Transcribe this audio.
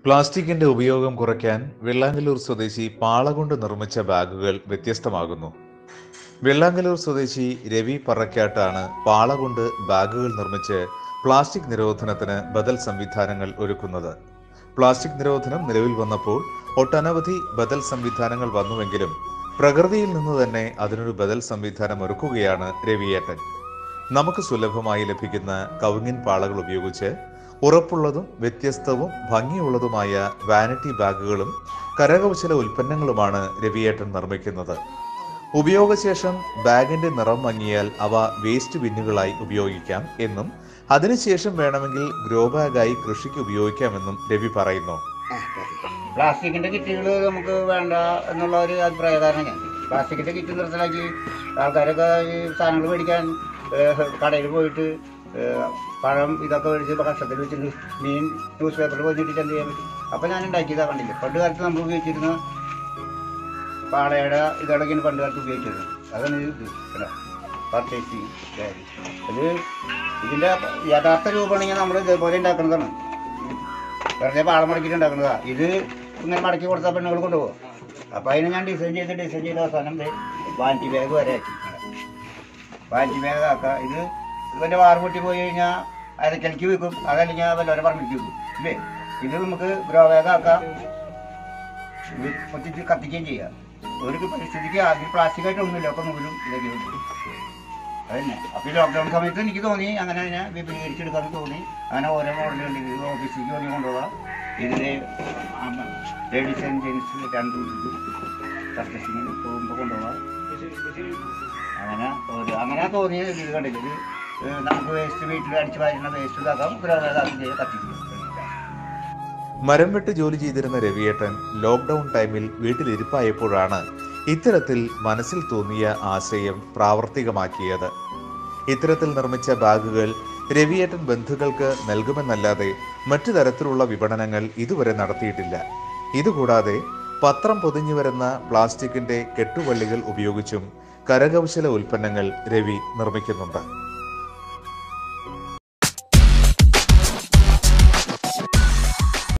പ്ലാസ്റ്റിക്കിന്റെ ഉപയോഗം കുറയ്ക്കാൻ വെള്ളാങ്കല്ലൂർ സ്വദേശി പാള കൊണ്ട് നിർമ്മിച്ച ബാഗുകൾ വ്യത്യസ്തമാകുന്നു വെള്ളാങ്കല്ലൂർ സ്വദേശി രവി പറക്കാട്ടാണ് പാള കൊണ്ട് ബാഗുകൾ നിർമ്മിച്ച് പ്ലാസ്റ്റിക് നിരോധനത്തിന് ബദൽ സംവിധാനങ്ങൾ ഒരുക്കുന്നത് പ്ലാസ്റ്റിക് നിരോധനം നിലവിൽ വന്നപ്പോൾ ഒട്ടനവധി ബദൽ സംവിധാനങ്ങൾ വന്നുവെങ്കിലും പ്രകൃതിയിൽ നിന്ന് തന്നെ അതിനൊരു ബദൽ സംവിധാനം ഒരുക്കുകയാണ് രവിയേട്ടൻ നമുക്ക് സുലഭമായി ലഭിക്കുന്ന കവുങ്ങിൻ പാളകൾ ഉപയോഗിച്ച് ഉറപ്പുള്ളതും വ്യത്യസ്തവും ഭംഗിയുള്ളതുമായ വാനിറ്റി ബാഗുകളും കരകൗശല ഉൽപ്പന്നങ്ങളുമാണ് രവിയേട്ടൻ നിർമ്മിക്കുന്നത് ഉപയോഗശേഷം ബാഗിന്റെ നിറം മങ്ങിയാൽ അവ വേസ്റ്റ് ബിന്നുകളായി ഉപയോഗിക്കാം എന്നും അതിനുശേഷം വേണമെങ്കിൽ ഗ്രോ ബാഗായി കൃഷിക്ക് ഉപയോഗിക്കാമെന്നും രവി പറയുന്നു പ്ലാസ്റ്റിക്കിന്റെ കിറ്റുകൾ നമുക്ക് വേണ്ട എന്നുള്ള ഒരു അഭിപ്രായക്കാരനാണ് ഞാൻ പ്ലാസ്റ്റിക്കിന്റെ കിറ്റ് നിർത്തലാക്കി ആൾക്കാരൊക്കെ ഈ സാധനങ്ങൾ മേടിക്കാൻ ഏഹ്, കടയിൽ പോയിട്ട് ഏഹ്, പഴം ഇതൊക്കെ മേടിച്ച് ഇപ്പൊ കഷ്ടത്തിൽ വെച്ചിട്ട് മീൻ ന്യൂസ് പേപ്പറിൽ പോയിട്ട് എന്ത് ചെയ്യാൻ പറ്റും അപ്പം ഞാൻ ഉണ്ടാക്കിയതാ കണ്ടില്ല പണ്ട് കാലത്ത് നമ്മൾ ഉപയോഗിച്ചിരുന്ന പാളയുടെ ഇതടക്കിന് പണ്ട് കാലത്ത് ഉപയോഗിച്ചിരുന്നത് അതാണ് ഇത് കേട്ടോ പർച്ചേസിങ് ബാഗ് ഇത് ഇതിന്റെ യഥാർത്ഥ രൂപമാണെങ്കിൽ നമ്മൾ ഇതേപോലെ ഉണ്ടാക്കുന്നതാണ് വെറുതെ പാളം മടക്കിയിട്ട് ഉണ്ടാക്കുന്നതാ ഇത് ഇങ്ങനെ മടക്കി കൊടുത്താൽ പെണ്ണുങ്ങൾ കൊണ്ടുപോകും അപ്പോൾ അതിന് ഞാൻ ഡിസൈൻ ചെയ്ത് ഡിസൈൻ ചെയ്ത അവസാനം ദേ വാൻറ്റി ബാഗ് വരെ ആക്കി വാൻറ്റി ബാഗ് ആക്കുക ഇത് ഇവൻ്റെ വാറ് പൊട്ടി പോയി കഴിഞ്ഞാൽ അരക്കലിക്ക് വെക്കും അതല്ലെങ്കിൽ വല്ലവരെ പറമ്പിലേക്ക് വെക്കും ഇല്ലേ ഇത് നമുക്ക് ഗ്രോ ബാഗ് ആക്കാം ഇത് പൊട്ടിച്ച് കത്തിക്കുകയും ചെയ്യാം ഒരു പരിസ്ഥിതിക്ക് ആദ്യം പ്ലാസ്റ്റിക് ആയിട്ട് ഒന്നുമില്ല ഒക്കെ നൂലും ഇതൊക്കെ വെക്കും അതന്നെ അപ്പോൾ ഈ ലോക്ക്ഡൗൺ സമയത്ത് എനിക്ക് തോന്നി അങ്ങനെ അതിനെ വിപുലീകരിച്ചെടുക്കാൻ തോന്നി അങ്ങനെ ഓരോ മോഡലുണ്ട് ഇത് ഓഫീസിലേക്ക് വേണ്ടി കൊണ്ടുപോകാം ഇതിന് ലേഡീസ് ആൻഡ് ജെൻസ് രണ്ടും ഇത് പർച്ചേസിങ്ങിന് പോകുമ്പോൾ കൊണ്ടുപോകാം അങ്ങനെ ഒരു അങ്ങനെ തോന്നിയത് ഇത് കണ്ടില്ല ഇത് ഏഹ് നമുക്ക് വേസ്റ്റ് വീട്ടിൽ അടിച്ച് വാരുന്ന വേസ്റ്റ് ഇതാക്കാം ഗ്രോവേദാക്കി ചെയ്യാൻ കത്തിക്കും മരം വെട്ട് ജോലി ചെയ്തിരുന്ന രവിയേട്ടൻ ലോക്ക്ഡൌൺ ടൈമിൽ വീട്ടിലിരിപ്പായപ്പോഴാണ് ഇത്തരത്തിൽ മനസ്സിൽ തോന്നിയ ആശയം പ്രാവർത്തികമാക്കിയത് ഇത്തരത്തിൽ നിർമ്മിച്ച ബാഗുകൾ രവിയേട്ടൻ ബന്ധുക്കൾക്ക് നൽകുമെന്നല്ലാതെ മറ്റു തരത്തിലുള്ള വിപണനങ്ങൾ ഇതുവരെ നടത്തിയിട്ടില്ല ഇതുകൂടാതെ പത്രം പൊതിഞ്ഞു വരുന്ന പ്ലാസ്റ്റിക്കിന്റെ കെട്ടുവള്ളികൾ ഉപയോഗിച്ചും കരകൗശല ഉൽപ്പന്നങ്ങൾ രവി നിർമ്മിക്കുന്നുണ്ട്